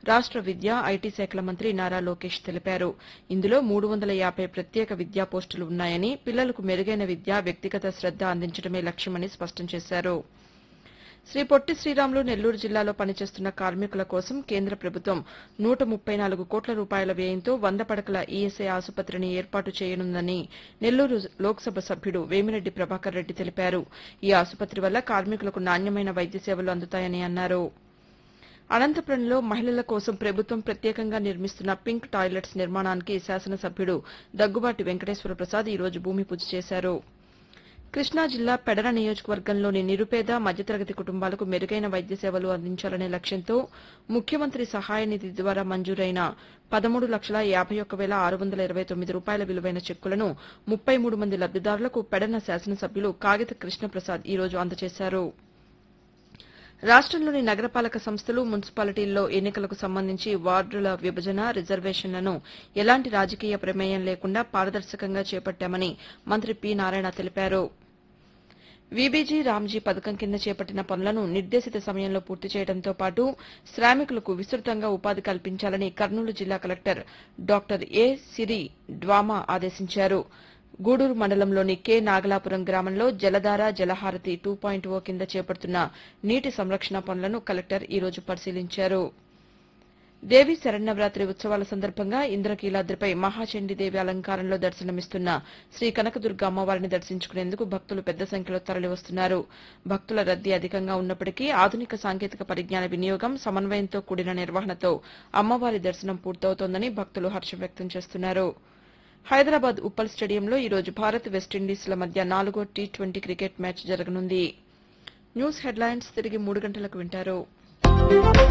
రాష్ట విద్య ఐటీ శాఖల మంత్రి నారా లోకేష్ తెలిపారు ఇందులో మూడు వందల యాభై ప్రత్యేక విద్యా పోస్టులు ఉన్నాయని పిల్లలకు మెరుగైన విద్య వ్యక్తిగత శ్రద్ద అందించడమే లక్ష్యమని స్పష్టం చేశారు శ్రీ పొట్టి శ్రీరాములు నెల్లూరు జిల్లాలో పనిచేస్తున్న కార్మికుల కోసం కేంద్ర ప్రభుత్వం నూట ముప్పై నాలుగు కోట్ల రూపాయల వ్యయంతో వంద పడకల ఈఎస్ఐ ఆసుపత్రిని ఏర్పాటు చేయనుందని నెల్లూరు లోక్సభ సభ్యుడు వేమిరెడ్డి ప్రభాకర్ రెడ్డి తెలిపారు ఈ ఆసుపత్రి వల్ల కార్మికులకు నాణ్యమైన వైద్య సేవలు అందుతాయని అన్నారు అనంతపురంలో మహిళల కోసం ప్రభుత్వం ప్రత్యేకంగా నిర్మిస్తున్న పింక్ టాయిలెట్స్ నిర్మాణానికి శాసనసభ్యుడు దగ్గుబాటి వెంకటేశ్వర ప్రసాద్ ఈ రోజు భూమి పూజ చేశారు కృష్ణా జిల్లా పెడర నియోజకవర్గంలోని నిరుపేద మధ్యతరగతి కుటుంబాలకు మెరుగైన వైద్య సేవలు అందించాలనే లక్ష్యంతో ముఖ్యమంత్రి సహాయ నిధి ద్వారా మంజూరైన పదమూడు లక్షల యాభై ఒక్క వేల ఆరు వందల ఇరవై తొమ్మిది రూపాయల విలువైన చెక్కులను ముప్పై మూడు మంది లబ్దిదారులకు పెడన శాసనసభ్యులు కాగిత కృష్ణప్రసాద్ ఈ రోజు అందజేశారు రాష్టంలోని నగరపాలక సంస్థలు మున్సిపాలిటీల్లో ఎన్నికలకు సంబంధించి వార్డుల విభజన రిజర్వేషన్లను ఎలాంటి రాజకీయ ప్రమేయం లేకుండా పారదర్శకంగా చేపట్టామని మంత్రి పి నారాయణ తెలిపారు వీబీజీ రామ్జీ పథకం కింద చేపట్టిన పనులను నిర్దేశిత సమయంలో పూర్తి చేయడంతో పాటు శ్రామికులకు విస్తృతంగా ఉపాధి కల్పించాలని కర్నూలు జిల్లా collector doctor A Siri DWAMA ఆదేశించారు గూడూరు మండలంలోని కె నాగలాపురం గ్రామంలో జలధార జలహారతి టూ పాయింట్ ఓ కింద చేపడుతున్న నీటి సంరక్షణ పనులను కలెక్టర్ ఈ రోజు పరిశీలించారు దేవి శరన్నవరాత్రి ఉత్సవాల సందర్భంగా ఇంద్రకీలాద్రిపై మహాచండీదేవి అలంకారంలో దర్శనమిస్తున్న శ్రీ కనకదుర్గ అమ్మవారిని దర్శించుకునేందుకు భక్తులు పెద్ద సంఖ్యలో తరలివస్తున్నారు భక్తుల రద్దీ అధికంగా ఉన్నప్పటికీ ఆధునిక సాంకేతిక పరిజ్ఞాన వినియోగం సమన్వయంతో కూడిన నిర్వహణతో అమ్మవారి దర్శనం పూర్తవుతోందని భక్తులు హర్షం వ్యక్తం చేస్తున్నారు హైదరాబాద్ ఉప్పల్ స్టేడియంలో ఈ రోజు భారత్ వెస్టిండీస్ల మధ్య నాలుగో టీ ట్వంటీ క్రికెట్ మ్యాచ్ జరగనుంది న్యూస్ హెడ్లైన్స్ తిరిగి మూడు గంటలకు వింటారు